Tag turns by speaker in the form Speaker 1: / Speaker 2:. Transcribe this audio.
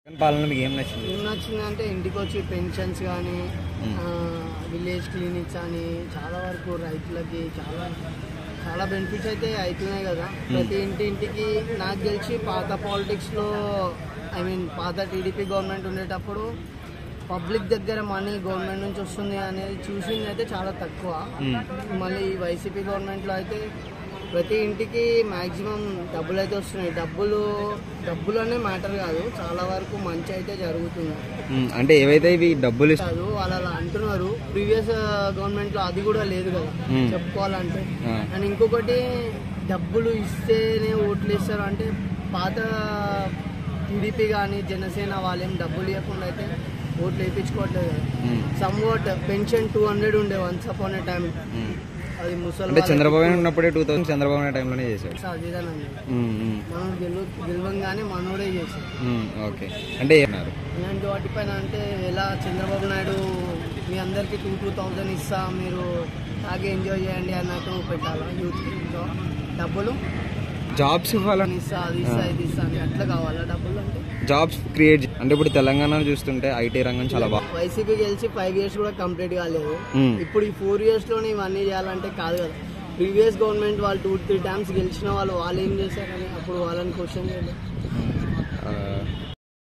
Speaker 1: జగన్ పాలన మీకు ఏం నచ్చింది
Speaker 2: ఏం నచ్చిందంటే ఇంటికి వచ్చి పెన్షన్స్ కానీ విలేజ్ క్లినిక్స్ అని చాలా వరకు రైతులకి చాలా చాలా బెనిఫిట్స్ అయితే అవుతున్నాయి కదా ప్రతి ఇంటి ఇంటికి నాకు తెలిసి పాత పాలిటిక్స్లో ఐ మీన్ పాత టీడీపీ గవర్నమెంట్ ఉండేటప్పుడు పబ్లిక్ దగ్గర మనీ గవర్నమెంట్ నుంచి వస్తుంది అనేది చూసింది అయితే చాలా తక్కువ మళ్ళీ ఈ వైసీపీ గవర్నమెంట్లో అయితే ప్రతి ఇంటికి మాక్సిమం డబ్బులు అయితే వస్తున్నాయి డబ్బులు డబ్బులు అనే మ్యాటర్ కాదు చాలా వరకు మంచి అయితే జరుగుతుంది
Speaker 1: ఉమ్, అంటే ఏవైతే ఇవి డబ్బులు ఇస్త-
Speaker 2: కాదు వాళ్ళు అలా అంటున్నారు ప్రీవియస్ గవర్నమెంట్ లో అది కూడా లేదు కదా
Speaker 1: Hmm.
Speaker 2: చెప్పుకోవాలంటే
Speaker 1: ఆ.
Speaker 2: అండ్ ఇంకొకటి డబ్బులు ఇస్తేనే ఓట్లు ఇస్తారు అంటే పాత టీడీపీ కానీ జనసేన వాళ్ళేం డబ్బులు ఇవ్వకుండా అయితే ఓట్లు వేయించుకోవట్లేదు కదా
Speaker 1: um,
Speaker 2: somewhat pension two hundred ఉండే once upon a time
Speaker 1: um.
Speaker 2: అది ముసలి
Speaker 1: అంటే చంద్రబాబు నాయుడు ఉన్నప్పుడే టూ థౌసండ్ చంద్రబాబు నాయుడు టైంలోనే చేశాడు
Speaker 2: అదేదానండి
Speaker 1: ఉమ్, ఉమ్,
Speaker 2: మనోడు గెలు గెలవంగానే మనోడే చేశాడు
Speaker 1: ఉమ్, ఓకే అంటే ఏమన్నారు
Speaker 2: ఇలాంటి వాటిపైన అంటే ఎలా చంద్రబాబు నాయుడు మీ అందరికీ టూ టూ థౌజండ్ ఇస్తా మీరు తాగి ఎంజాయ్ చేయండి అన్నట్టు పెట్టాలా యూత్ డబ్బులు
Speaker 1: జాబ్స్ ఇవ్వాలని
Speaker 2: నేను ఇస్తా అది ఇస్తా ఇది ఇస్తా అని అట్లా కావాలా డబ్బులు అంటే
Speaker 1: జాబ్స్ క్రియేట్ అంటే ఇప్పుడు తెలంగాణ చూస్తుంటే ఐటీ రంగం చాలా బాగా
Speaker 2: వైసీపీ గెలిచి ఫైవ్ ఇయర్స్ కూడా కంప్లీట్ కాలేదు
Speaker 1: ఉమ్,
Speaker 2: ఇప్పుడు ఈ ఫోర్ ఇయర్స్ లోనే ఇవన్నీ చేయాలంటే కాదు కదా ప్రీవియస్ గవర్నమెంట్ వాళ్ళు టూ త్రీ టైమ్స్ గెలిచిన వాళ్ళు వాళ్ళు ఏం చేశారని అప్పుడు వాళ్ళని క్వశ్చన్ చేయలేదు
Speaker 1: ఆ,